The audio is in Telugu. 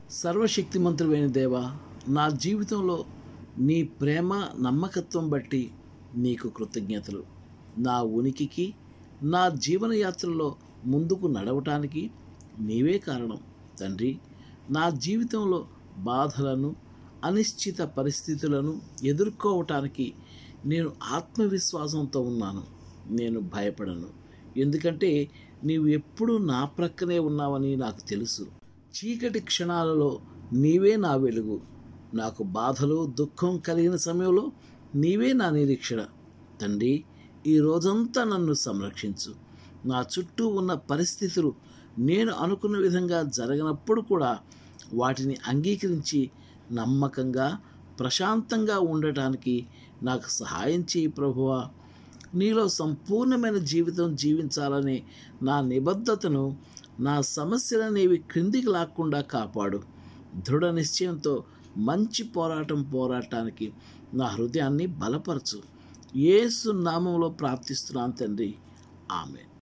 సర్వశక్తిమంతుడైన దేవా నా జీవితంలో నీ ప్రేమ నమ్మకత్వం బట్టి నీకు కృతజ్ఞతలు నా ఉనికికి నా జీవనయాత్రలో ముందుకు నడవటానికి నీవే కారణం తండ్రి నా జీవితంలో బాధలను అనిశ్చిత పరిస్థితులను ఎదుర్కోవటానికి నేను ఆత్మవిశ్వాసంతో ఉన్నాను నేను భయపడను ఎందుకంటే నీవు ఎప్పుడూ నా ప్రక్కనే ఉన్నావని నాకు తెలుసు చీకటి క్షణాలలో నీవే నా వెలుగు నాకు బాధలు దుఃఖం కలిగిన సమయంలో నీవే నా నిరీక్షణ తండ్రి ఈ రోజంతా నన్ను సంరక్షించు నా చుట్టూ ఉన్న పరిస్థితులు నేను అనుకున్న విధంగా జరగనప్పుడు కూడా వాటిని అంగీకరించి నమ్మకంగా ప్రశాంతంగా ఉండటానికి నాకు సహాయం చేయి ప్రభువా నీలో సంపూర్ణమైన జీవితం జీవించాలనే నా నిబద్ధతను నా సమస్యలనేవి క్రిందికి లాక్కుండా కాపాడు దృఢ నిశ్చయంతో మంచి పోరాటం పోరాటానికి నా హృదయాన్ని బలపరచు ఏసు నామంలో ప్రార్థిస్తున్నాను తండ్రి ఆమె